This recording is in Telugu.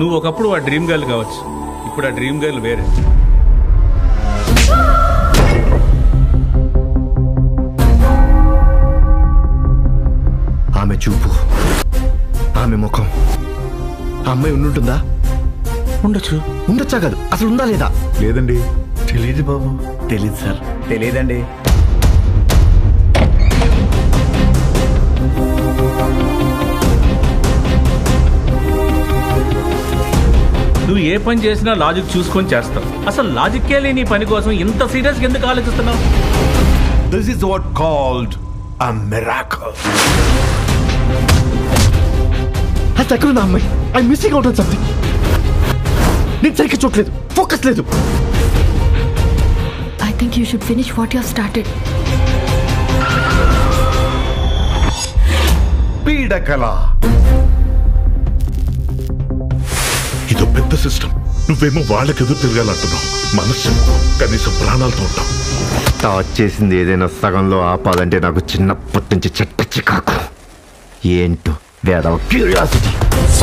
నువ్వు ఒకప్పుడు ఆ డ్రీమ్ గర్ల్ కావచ్చు ఇప్పుడు ఆ డ్రీమ్ గర్ల్ వేరే ఆమె చూపు ఆమె ముఖం ఆ అమ్మాయి ఉండుంటుందా ఉండొచ్చు ఉండొచ్చా కాదు అసలు ఉందా లేదా లేదండి తెలియదు బాబు తెలియదు సార్ తెలియదండి నువ్వు ఏ పని చేసినా లాజిక్ చూసుకొని చేస్తావు అసలు లాజిక్కే లేని ఈ పని కోసం ఇంత సీరియస్ ఎందుకు ఆలోచిస్తున్నావు this is what called a miracle అసలు ఎక్కడ నా అమ్మాయి ఐ మిస్సింగ్ అవుట్ సంథింగ్ నేను సరిగ్గా చూడలేదు ఫోకస్ లేదు I think you should finish what you have started. పీడకల ఇదో పెద్ద సిస్టమ్ నువ్వేమో వాళ్ళకి ఎదురు తిరగాలంటున్నావు మనస్సు కనీసం ప్రాణాలతో ఉంటావు స్టార్ట్ చేసింది ఏదైనా సగంలో ఆపాలంటే నాకు చిన్నప్పటి నుంచి చెట్ట చికాకు ఏంటో వేదవ క్యూరియాసిటీ